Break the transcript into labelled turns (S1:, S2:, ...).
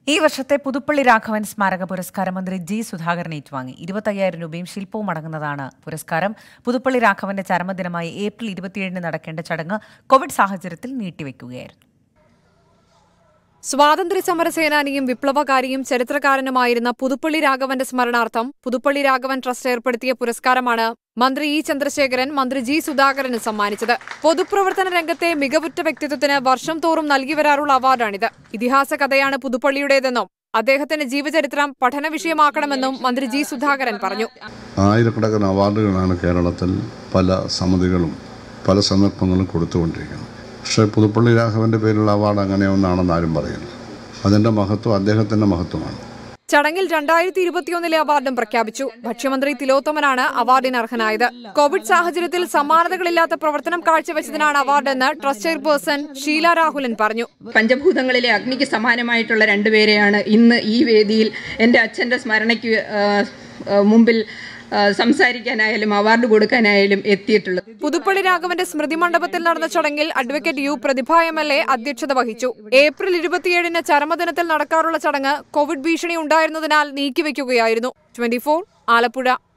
S1: ഈ വർഷത്തെ പുതുപ്പള്ളി രാഘവൻ സ്മാരക പുരസ്കാരം മന്ത്രി ജി സുധാകരൻ ഏറ്റുവാങ്ങി ഇരുപത്തയ്യായിരം രൂപയും ശില്പവും അടങ്ങുന്നതാണ് പുരസ്കാരം പുതുപ്പള്ളി രാഘവന്റെ ചരമദിനമായി ഏപ്രിൽ ഇരുപത്തിയേഴിന് നടക്കേണ്ട ചടങ്ങ് കോവിഡ് സാഹചര്യത്തിൽ നീട്ടിവെക്കുകയായിരുന്നു
S2: സ്വാതന്ത്ര്യ സമര സേനാനിയും വിപ്ലവകാരിയും ചരിത്രകാരനുമായിരുന്ന പുതുപ്പള്ളി രാഘവന്റെ സ്മരണാർത്ഥം പുതുപ്പള്ളി രാഘവൻ ട്രസ്റ്റ് ഏർപ്പെടുത്തിയ പുരസ്കാരമാണ് മന്ത്രി ഇ ചന്ദ്രശേഖരൻ മന്ത്രി ജി സുധാകരന് സമ്മാനിച്ചത് പൊതുപ്രവർത്തന രംഗത്തെ മികവുറ്റ വ്യക്തിത്വത്തിന് വർഷം തോറും നൽകി വരാറുള്ള അവാർഡാണിത് ഇതിഹാസ കഥയാണ് പുതുപ്പള്ളിയുടേതെന്നും അദ്ദേഹത്തിന്റെ ജീവചരിത്രം പഠന വിഷയമാക്കണമെന്നും മന്ത്രി ജി സുധാകരൻ പറഞ്ഞു
S3: ആയിരക്കണക്കിന് അവാർഡുകളാണ് കേരളത്തിൽ പല സമിതികളും പല സന്ദർഭങ്ങളും കൊടുത്തുകൊണ്ടിരിക്കുന്നത് പക്ഷേ പുതുപ്പള്ളി രാഘവൻ്റെ പേരിലുള്ള അവാർഡ് അങ്ങനെയൊന്നാണെന്ന് ആരും പറയില്ല അതിൻ്റെ മഹത്വം അദ്ദേഹത്തിൻ്റെ മഹത്വമാണ്
S2: ചടങ്ങിൽ രണ്ടായിരത്തി ഇരുപത്തിയൊന്നിലെ അവാർഡും പ്രഖ്യാപിച്ചു ഭക്ഷ്യമന്ത്രി തിലോത്തമനാണ് അവാർഡിന് അർഹനായത് കോവിഡ് സാഹചര്യത്തിൽ സമാനതകളില്ലാത്ത പ്രവർത്തനം കാഴ്ചവെച്ചതിനാണ് അവാർഡെന്ന് ട്രസ്റ്റ് ചെയർപേഴ്സൺ ഷീല രാഹുലൻ പറഞ്ഞു
S4: പഞ്ചഭൂതങ്ങളിലെ അഗ്നിക്ക് സമാനമായിട്ടുള്ള രണ്ടുപേരെയാണ് ഇന്ന് ഈ വേദിയിൽ എൻ്റെ അച്ഛൻ്റെ സ്മരണയ്ക്ക് ആ, ആ, മുമ്പിൽ ആ, സംസാരിക്കാനായാലും അവാർഡ് കൊടുക്കാനായാലും എത്തിയിട്ടുള്ളത്
S2: പുതുപ്പള്ളി രാഘവന്റെ സ്മൃതി മണ്ഡപത്തിൽ നടന്ന ചടങ്ങിൽ advocate U Prathibha M L A അധ്യക്ഷത വഹിച്ചു ഏപ്രിൽ ഇരുപത്തിയേഴിന് ചരമദിനത്തിൽ നടക്കാറുള്ള ചടങ്ങ് കോവിഡ് ഭീഷണി ഉണ്ടായിരുന്നതിനാൽ നീക്കിവെക്കുകയായിരുന്നു ട്വന്റി ആലപ്പുഴ